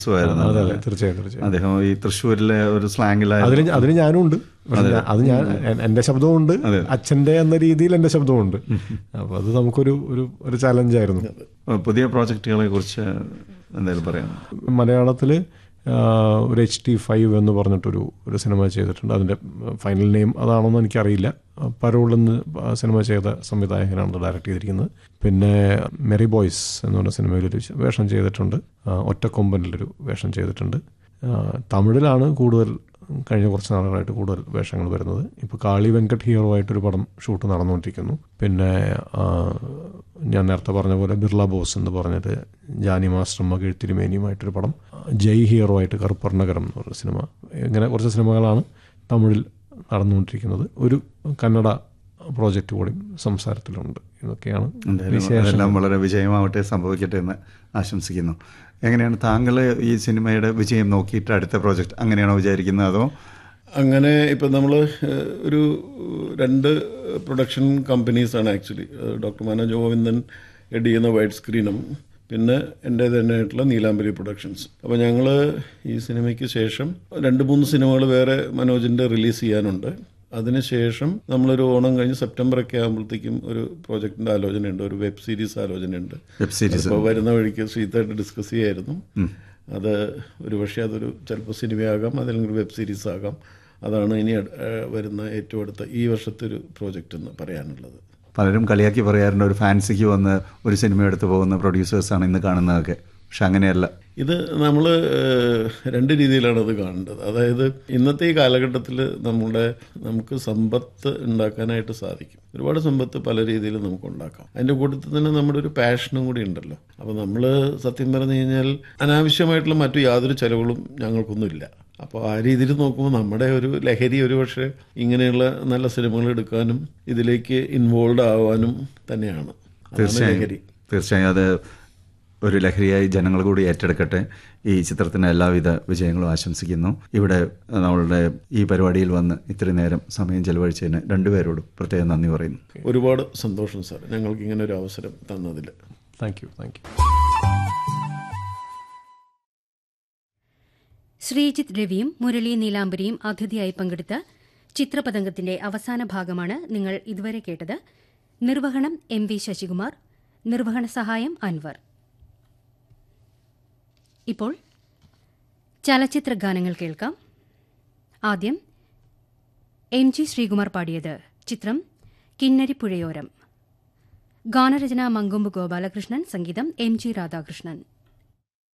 സുഖമായിരുന്നു. അതെ അതെ തീർച്ചയായും തീർച്ചയായും അദ്ദേഹം ഈ തൃശ്ശൂരിലെ ഒരു സ്ലാങ്ങിലായ അതിന് അതിന് ഞാനും ഉണ്ട് പക്ഷെ ഞാൻ- അത് ഞാൻ എ- എന്റെ ശബ്ദവും ഉണ്ട് അച്ഛന്റെ എന്ന രീതിയിൽ എന്റെ ശബ്ദവും ഉണ്ട് അപ്പൊ അത് നമുക്കൊരു ഒരു ഒരു ചലഞ്ചായിരുന്നു പുതിയ പ്രോജക്റ്റുകളെ കുറിച്ച് എന്തെങ്കിലും പറയാം മലയാളത്തിൽ ഒരു എച്ച് ടി ഫൈവ് എന്ന് പറഞ്ഞിട്ടൊരു ഒരു സിനിമ ചെയ്തിട്ടുണ്ട് അതിൻ്റെ ഫൈനൽ നെയിം അതാണോന്ന് എനിക്കറിയില്ല പരോൾ എന്ന് സിനിമ ചെയ്ത സംവിധായകനാണ് ഡയറക്റ്റ് ചെയ്തിരിക്കുന്നത് പിന്നെ മെറി ബോയ്സ് എന്ന് പറഞ്ഞ സിനിമയിലൊരു വേഷം ചെയ്തിട്ടുണ്ട് ആ, ഒറ്റക്കൊമ്പനിലൊരു വേഷം ചെയ്തിട്ടുണ്ട് ആ, തമിഴിലാണ് കൂടുതൽ കഴിഞ്ഞ കുറച്ച് നാളുകളായിട്ട് കൂടുതൽ വേഷങ്ങൾ വരുന്നത് ഇപ്പോൾ കാളി വെങ്കട്ട് ഹീറോ ആയിട്ടൊരു പടം ഷൂട്ട് നടന്നുകൊണ്ടിരിക്കുന്നു പിന്നെ ആ, ഞാൻ നേരത്തെ പറഞ്ഞ പോലെ ബിർള ബോസ് എന്ന് പറഞ്ഞിട്ട് ജാനി മാസ്റ്റർ മകിഴ് തിരുമേനിയുമായിട്ടൊരു പടം ജയ് ഹീറോ ആയിട്ട് കറുപ്പർണകരം എന്ന് പറഞ്ഞ സിനിമ ഇങ്ങനെ കുറച്ച് സിനിമകളാണ് തമിഴിൽ നടന്നുകൊണ്ടിരിക്കുന്നത് ഒരു കന്നഡ പ്രോജക്റ്റ് കൂടി സംസാരത്തിലുണ്ട് ഇതൊക്കെയാണ് എന്തായാലും അതെല്ലാം വളരെ വിജയമാവട്ടെ സംഭവിക്കട്ടെ എന്ന് ആശംസിക്കുന്നു എങ്ങനെയാണ് താങ്കൾ ഈ സിനിമയുടെ വിജയം നോക്കിയിട്ട് അടുത്ത പ്രോജക്റ്റ് അങ്ങനെയാണോ വിചാരിക്കുന്നത് അതോ അങ്ങനെ ഇപ്പം നമ്മൾ ഒരു രണ്ട് പ്രൊഡക്ഷൻ കമ്പനീസാണ് actually doctor Manoj Govindan head ചെയ്യുന്ന വൈറ്റ് സ്ക്രീനും പിന്നെ എൻ്റെ തന്നെയായിട്ടുള്ള നീലാംബരി പ്രൊഡക്ഷൻസ് അപ്പോൾ ഞങ്ങൾ ഈ സിനിമയ്ക്ക് ശേഷം രണ്ട് മൂന്ന് സിനിമകൾ വേറെ മനോജിൻ്റെ റിലീസ് ചെയ്യാനുണ്ട് അതിനുശേഷം നമ്മളൊരു ഓണം കഴിഞ്ഞ് സെപ്റ്റംബർ ഒക്കെ ആകുമ്പോഴത്തേക്കും ഒരു പ്രോജക്റ്റിൻ്റെ ആലോചനയുണ്ട് ഒരു വെബ് സീരീസ് ആലോചനയുണ്ട് വെബ് സീരീസ് അപ്പോൾ വരുന്ന വഴിക്ക് ശ്രീത്തായിട്ട് ഡിസ്കസ് ചെയ്യായിരുന്നു അത് ഒരു പക്ഷേ അതൊരു ചിലപ്പോൾ സിനിമയാകാം അതല്ലെങ്കിൽ വെബ് സീരീസ് ആകാം അതാണ് ഇനി അട്- ഏഹ് വരുന്ന ഏറ്റവും അടുത്ത ഈ വർഷത്തെ ഒരു പ്രോജക്റ്റ് എന്ന് പറയാനുള്ളത് പലരും കളിയാക്കി പറയാറുണ്ട് ഒരു ഫാൻസിക്ക് വന്ന് ഒരു സിനിമ എടുത്ത് പോകുന്ന പ്രൊഡ്യൂസേഴ്സാണ് ഇന്ന് കാണുന്നതൊക്കെ പക്ഷെ അങ്ങനെയല്ല ഇത് നമ്മൾ രണ്ട് രീതിയിലാണ് അത് കാണേണ്ടത് അതായത് ഇന്നത്തെ ഈ കാലഘട്ടത്തിൽ നമ്മുടെ നമുക്ക് സമ്പത്ത് ഉണ്ടാക്കാനായിട്ട് സാധിക്കും ഒരുപാട് സമ്പത്ത് പല രീതിയിൽ നമുക്ക് ഉണ്ടാക്കാം അതിൻ്റെ കൂട്ടത്തിൽ തന്നെ നമ്മുടെ ഒരു പാഷനും കൂടി ഉണ്ടല്ലോ അപ്പോൾ നമ്മൾ സത്യം പറഞ്ഞു കഴിഞ്ഞാൽ അനാവശ്യമായിട്ടുള്ള മറ്റു യാതൊരു ചിലവുകളും ഞങ്ങൾക്കൊന്നുമില്ല അപ്പോൾ ആ രീതിയിൽ നോക്കുമ്പോൾ നമ്മുടെ ഒരു ലഹരി ഒരു പക്ഷേ ഇങ്ങനെയുള്ള നല്ല സിനിമകൾ എടുക്കാനും ഇതിലേക്ക് ഇൻവോൾവ് ആവാനും തന്നെയാണ് അതാണ് തീർച്ചയായും ലഹരി തീർച്ചയായും അത് ഒരു ലഹരിയായി ജനങ്ങൾ കൂടി ഏറ്റെടുക്കട്ടെ ഈ ചിത്രത്തിന് എല്ലാവിധ വിജയങ്ങളും ആശംസിക്കുന്നു ഇവിടെ നമ്മളുടെ ഈ പരിപാടിയിൽ വന്ന് ഇത്രയും നേരം സമയം ചെലവഴിച്ചതിന് രണ്ടുപേരോടും പ്രത്യേകം നന്ദി പറയുന്നു ഒരുപാട് സന്തോഷം സാർ ഞങ്ങൾക്ക് ഇങ്ങനെ ഒരു അവസരം തന്നതിൽ thank you thank you Sreejith രവിയും മുരളി നീലാംബരിയും അതിഥിയായി പങ്കെടുത്ത ചിത്രപതംഗത്തിന്റെ അവസാന ഭാഗമാണ് നിങ്ങൾ ഇതുവരെ കേട്ടത് നിർവഹണം എം വി ശശികുമാർ നിർവഹണ സഹായം അൻവർ ഇപ്പോൾ ചലച്ചിത്ര ഗാനങ്ങൾ കേൾക്കാം ആദ്യം എം ജി ശ്രീകുമാർ പാടിയത് ചിത്രം കിന്നരിപ്പുഴയോരം ഗാനരചന മങ്കൊമ്പ് ഗോപാലകൃഷ്ണൻ സംഗീതം എം ജി രാധാകൃഷ്ണൻ